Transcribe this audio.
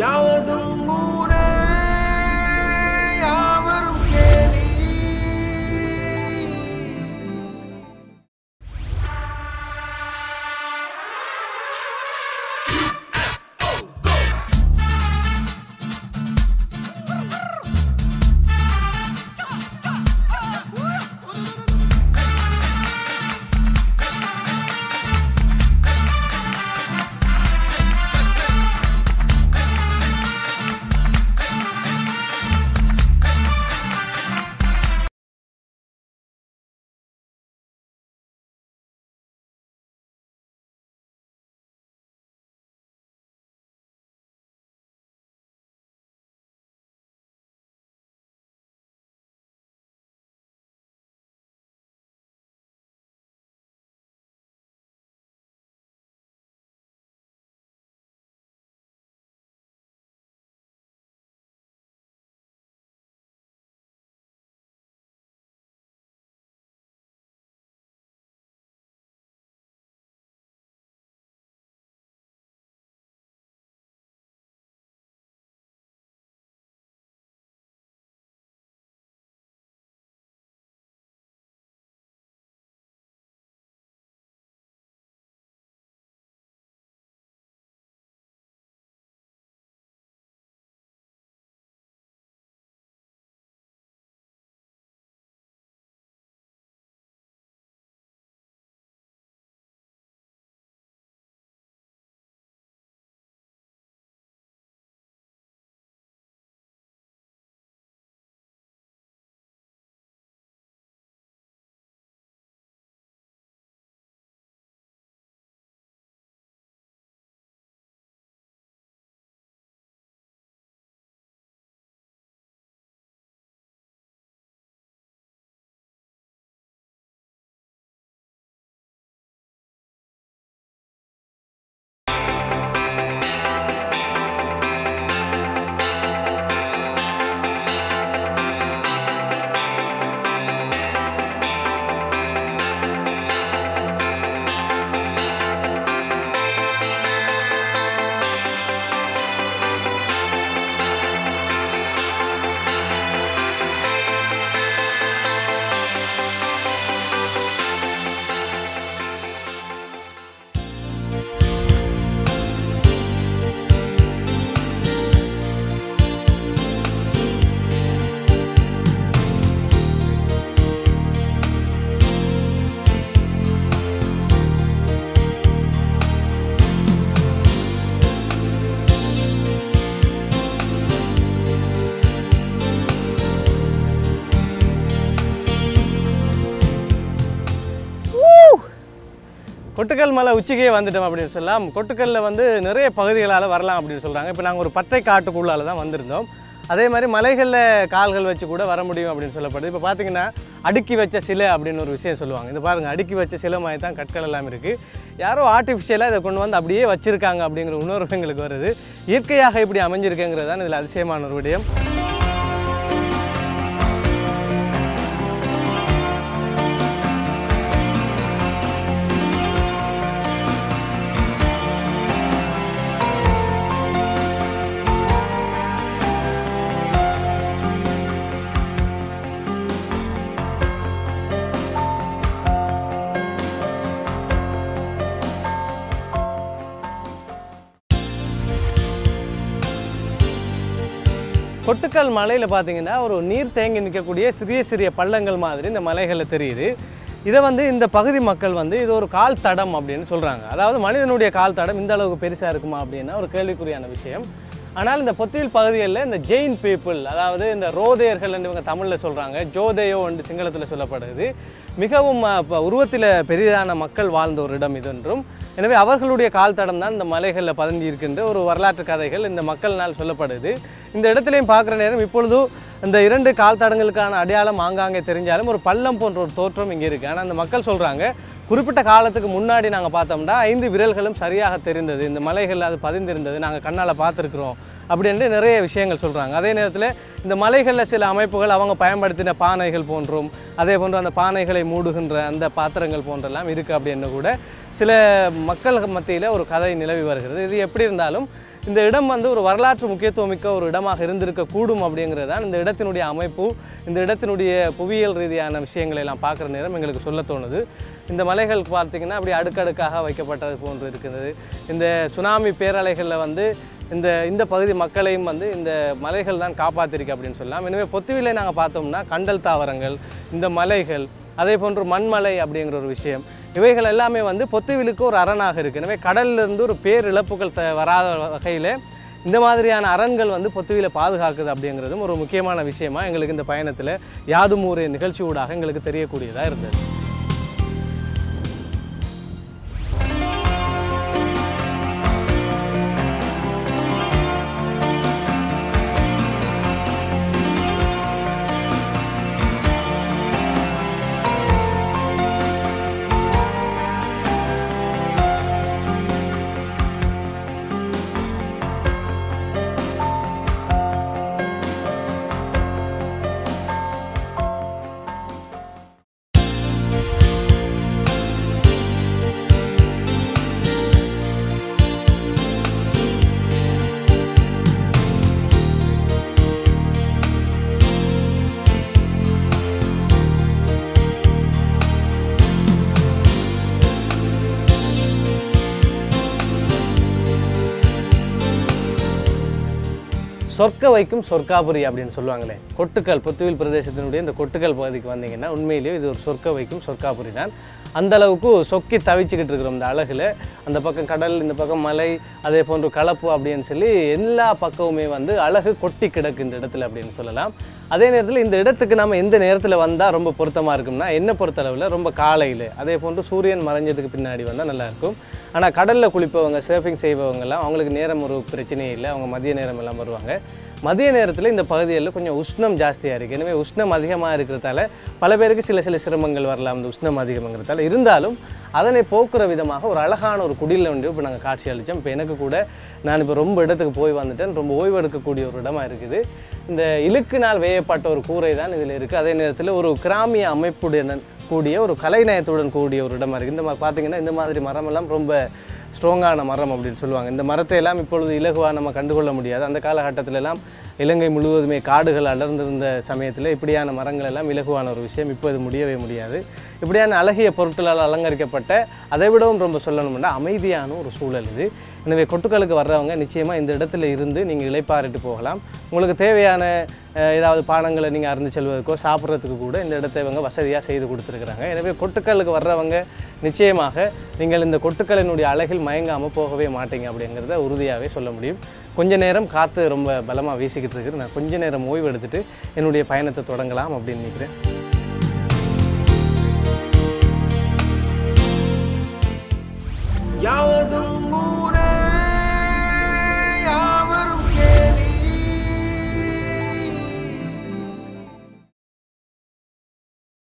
யாவதும் ஊரே யாவரும் கேலி கொட்டுக்கல் மலை உச்சிக்கே வந்துட்டோம் அப்படின்னு சொல்லலாம் கொட்டுக்கல்லில் வந்து நிறைய பகுதிகளால் வரலாம் அப்படின்னு சொல்கிறாங்க இப்போ நாங்கள் ஒரு பட்டை காட்டுக்குள்ளால தான் வந்திருந்தோம் அதே மாதிரி மலைகளில் கால்கள் வச்சு கூட வர முடியும் அப்படின்னு சொல்லப்படுது இப்போ பார்த்தீங்கன்னா அடுக்கி வச்ச சிலை அப்படின்னு ஒரு விஷயம் சொல்லுவாங்க இது பாருங்கள் அடுக்கி வச்ச சிலை மாதிரி தான் கற்கள் எல்லாம் இருக்குது யாரோ ஆர்டிஃபிஷியலாக இதை கொண்டு வந்து அப்படியே வச்சுருக்காங்க அப்படிங்கிற உணர்வு எங்களுக்கு வருது இயற்கையாக இப்படி அமைஞ்சிருக்குங்கிறது தான் இதில் அதிசயமான ஒரு விடயம் கொட்டுக்கல் மலையில் பார்த்தீங்கன்னா ஒரு நீர் தேங்கி நிற்கக்கூடிய சிறிய சிறிய பள்ளங்கள் மாதிரி இந்த மலைகளில் தெரியுது இதை வந்து இந்த பகுதி மக்கள் வந்து இது ஒரு கால் தடம் அப்படின்னு சொல்கிறாங்க அதாவது மனிதனுடைய கால் தடம் இந்த அளவுக்கு பெருசாக இருக்குமா அப்படின்னா ஒரு கேள்விக்குறியான விஷயம் ஆனால் இந்த பொத்தியில் பகுதிகளில் இந்த ஜெயின் பீப்புள் அதாவது இந்த ரோதையர்கள் என்று இவங்க தமிழில் சொல்கிறாங்க ஜோதேயோ என்று சிங்களத்தில் சொல்லப்படுது மிகவும் உருவத்தில் பெரிதான மக்கள் வாழ்ந்த ஒரு இடம் இது என்றும் எனவே அவர்களுடைய கால் தடம் தான் இந்த மலைகளில் பதங்கி இருக்கின்ற ஒரு வரலாற்று கதைகள் இந்த மக்களினால் சொல்லப்படுது இந்த இடத்துலையும் பார்க்குற நேரம் இப்பொழுது இந்த இரண்டு கால் தடங்களுக்கான அடையாளம் ஆங்காங்கே தெரிஞ்சாலும் ஒரு பள்ளம் போன்ற ஒரு தோற்றம் இங்கே இருக்குது ஆனால் அந்த மக்கள் சொல்கிறாங்க குறிப்பிட்ட காலத்துக்கு முன்னாடி நாங்கள் பார்த்தோம்னா ஐந்து விரல்களும் சரியாக தெரிந்தது இந்த மலைகள் அது பதிந்திருந்தது நாங்கள் கண்ணால் பார்த்துருக்குறோம் அப்படின்ட்டு நிறைய விஷயங்கள் சொல்கிறாங்க அதே நேரத்தில் இந்த மலைகளில் சில அமைப்புகள் அவங்க பயன்படுத்தின பானைகள் போன்றும் அதே போன்று அந்த பானைகளை மூடுகின்ற அந்த பாத்திரங்கள் போன்றெல்லாம் இருக்குது அப்படின்னு கூட சில மக்கள் மத்தியில் ஒரு கதை நிலவி வருகிறது இது எப்படி இருந்தாலும் இந்த இடம் வந்து ஒரு வரலாற்று முக்கியத்துவம் மிக்க ஒரு இடமாக இருந்திருக்க கூடும் அப்படிங்கிறது தான் இந்த இடத்தினுடைய அமைப்பு இந்த இடத்தினுடைய புவியியல் ரீதியான விஷயங்களை எல்லாம் பார்க்குற நேரம் எங்களுக்கு சொல்ல தோணுது இந்த மலைகள் பார்த்தீங்கன்னா அப்படி அடுக்கடுக்காக வைக்கப்பட்டது போன்று இருக்கிறது இந்த சுனாமி பேரலைகளில் வந்து இந்த இந்த பகுதி மக்களையும் வந்து இந்த மலைகள் தான் காப்பாற்றிருக்கு அப்படின்னு சொல்லலாம் எனவே பொத்துவிலை நாங்கள் பார்த்தோம்னா கண்டல் தாவரங்கள் இந்த மலைகள் அதே போன்று மண்மலை அப்படிங்கிற ஒரு விஷயம் இவைகள் எல்லாமே வந்து பொத்துவிலுக்கு ஒரு அரணாக இருக்குது எனவே கடல்ல இருந்து ஒரு பேரிழப்புகள் த வராத வகையில் இந்த மாதிரியான அரண்கள் வந்து பொத்துவில பாதுகாக்குது அப்படிங்கிறதும் ஒரு முக்கியமான விஷயமா எங்களுக்கு இந்த பயணத்தில் யாதும் ஊரே நிகழ்ச்சி ஊடாக எங்களுக்கு தெரியக்கூடியதாக இருந்தது சொர்க்க வைக்கும் சொர்க்காபுரி அப்படின்னு சொல்லுவாங்களே கொட்டுக்கல் புத்துவில் பிரதேசத்தினுடைய இந்த கொட்டுக்கல் பகுதிக்கு வந்தீங்கன்னா உண்மையிலேயே இது ஒரு சொர்க்க வைக்கும் சொர்க்காபுரி தான் அந்த அளவுக்கு சொக்கி தவிச்சுக்கிட்டு இருக்கிறோம் இந்த அழகில் அந்த பக்கம் கடல் இந்த பக்கம் மலை அதே போன்று கலப்பு அப்படின்னு சொல்லி எல்லா பக்கமுமே வந்து அழகு கொட்டி கிடக்கு இந்த இடத்துல அப்படின்னு சொல்லலாம் அதே நேரத்தில் இந்த இடத்துக்கு நம்ம எந்த நேரத்தில் வந்தால் ரொம்ப பொருத்தமாக இருக்கும்னா என்னை பொறுத்தளவில் ரொம்ப காலையில் அதே போன்று சூரியன் மறைஞ்சதுக்கு பின்னாடி வந்தால் நல்லாயிருக்கும் ஆனால் கடலில் குளிப்பவங்க சர்ஃபிங் செய்பவங்கெல்லாம் அவங்களுக்கு நேரம் ஒரு பிரச்சனையே இல்லை அவங்க மதிய நேரம் எல்லாம் வருவாங்க மதிய நேரத்தில் இந்த பகுதிகளில் கொஞ்சம் உஷ்ணம் ஜாஸ்தியாக இருக்குது எனவே உஷ்ணம் அதிகமாக இருக்கிறதால பல பேருக்கு சில சில சிரமங்கள் வரலாம் இந்த உஷ்ணம் அதிகமாகிறதால இருந்தாலும் அதனை போக்குற விதமாக ஒரு அழகான ஒரு குடியில் வந்து இப்போ நாங்கள் காட்சி அளித்தோம் இப்போ எனக்கு கூட நான் இப்போ ரொம்ப இடத்துக்கு போய் வந்துட்டேன் ரொம்ப ஓய்வு எடுக்கக்கூடிய ஒரு இடமா இருக்குது இந்த இழுக்கினால் வேயப்பட்ட ஒரு கூரை தான் இதில் இருக்குது அதே நேரத்தில் ஒரு கிராமிய அமைப்புடன் கூடிய ஒரு கலைநயத்துடன் கூடிய ஒரு இடமா இருக்குது இந்த மாதிரி பார்த்தீங்கன்னா இந்த மாதிரி மரமெல்லாம் ரொம்ப ஸ்ட்ராங்கான மரம் அப்படின்னு சொல்லுவாங்க இந்த மரத்தை எல்லாம் இப்பொழுது இலகுவாக நம்ம கண்டுகொள்ள முடியாது அந்த காலகட்டத்தில எல்லாம் இலங்கை முழுவதுமே காடுகள் அடர்ந்திருந்த சமயத்தில் இப்படியான மரங்கள் எல்லாம் இலகுவான ஒரு விஷயம் இப்போ இது முடியவே முடியாது இப்படியான அழகிய பொருட்களால் அலங்கரிக்கப்பட்ட அதை விடவும் ரொம்ப சொல்லணும்னா அமைதியான ஒரு சூழல் இது எனவே கொட்டுக்களுக்கு வர்றவங்க நிச்சயமாக இந்த இடத்துல இருந்து நீங்கள் இளைப்பாறிட்டு போகலாம் உங்களுக்கு தேவையான அஹ், ஏதாவது பானங்களை நீங்கள் அருந்து செல்வதற்கோ சாப்பிட்றதுக்கு கூட இந்த இடத்தை இவங்க வசதியாக செய்து கொடுத்துருக்குறாங்க எனவே கொட்டுக்களுக்கு வர்றவங்க நிச்சயமாக நீங்கள் இந்த கொட்டுக்களினுடைய அழகில் மயங்காமல் போகவே மாட்டீங்க அப்படிங்கிறத உறுதியாகவே சொல்ல முடியும் கொஞ்ச நேரம் காற்று ரொம்ப பலமாக வீசிக்கிட்டு இருக்குது நான் கொஞ்ச நேரம் ஓய்வு எடுத்துட்டு என்னுடைய பயணத்தை தொடங்கலாம் அப்படின்னு நினைக்கிறேன்